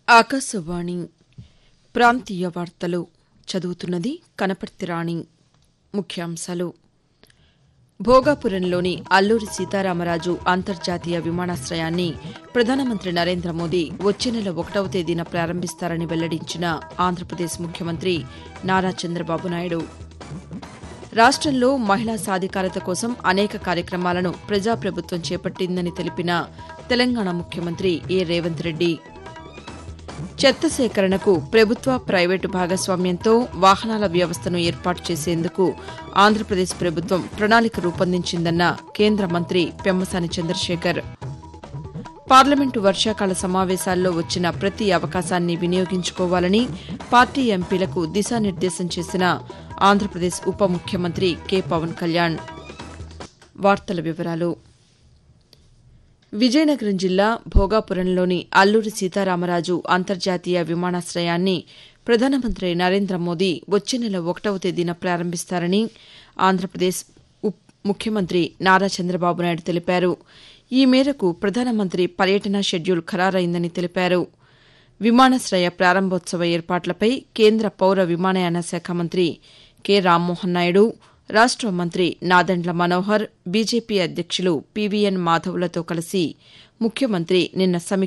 ఆకాశవాణి ప్రాంతీయ వార్తలు చదువుతున్నది కనపర్తి రాణి ముఖ్యాంశాలు భోగాపురంలోని అల్లూరి సీతారామరాజు అంతర్జాతీయ విమానాశ్రయాన్ని ప్రధానమంత్రి నరేంద్ర మోదీ వచ్చే నెల ఒకటవ తేదీన ప్రారంభిస్తారని వెల్లడించిన ఆంధ్రప్రదేశ్ ముఖ్యమంత్రి నారా చంద్రబాబు నాయుడు రాష్టంలో మహిళా సాధికారత కోసం అనేక కార్యక్రమాలను ప్రజాప్రభుత్వం చేపట్టిందని తెలిపిన తెలంగాణ ముఖ్యమంత్రి ఏ రేవంత్ రెడ్డి చెత్త సేకరణకు ప్రభుత్వ ప్రైవేటు భాగస్వామ్యంతో వాహనాల వ్యవస్థను ఏర్పాటు చేసేందుకు ఆంధ్రప్రదేశ్ ప్రభుత్వం ప్రణాళిక రూపొందించిందన్న కేంద్ర మంత్రి పెమ్మసాని చంద్రశేఖర్ పార్లమెంటు వర్షాకాల సమావేశాల్లో వచ్చిన ప్రతి అవకాశాన్ని వినియోగించుకోవాలని పార్టీ ఎంపీలకు దిశానిర్దేశం చేసిన ఆంధ్రప్రదేశ్ ఉప ముఖ్యమంత్రి కె పవన్ కళ్యాణ్ వార్తల వివరాలు విజయనగరం జిల్లా భోగాపురంలోని అల్లూరి సీతారామరాజు అంతర్జాతీయ విమానాశ్రయాన్ని ప్రధానమంత్రి నరేంద్ర మోదీ వచ్చే నెల ఒకటవ తేదీన ప్రారంభిస్తారని ఆంధ్రప్రదేశ్ ముఖ్యమంత్రి నారా చంద్రబాబు నాయుడు తెలిపారు ఈ మేరకు ప్రధానమంత్రి పర్యటన షెడ్యూల్ ఖరారైందని తెలిపారు విమానాశ్రయ ప్రారంభోత్సవ ఏర్పాట్లపై కేంద్ర పౌర విమానయాన శాఖ మంత్రి కె రామ్మోహన్ నాయుడు రాష్ట మంత్రి నాదెండ్ల మనోహర్ బీజేపీ అధ్యక్షులు పీవీఎన్ మాధవ్లతో కలిసి ముఖ్యమంత్రి నిన్న సమీక్ష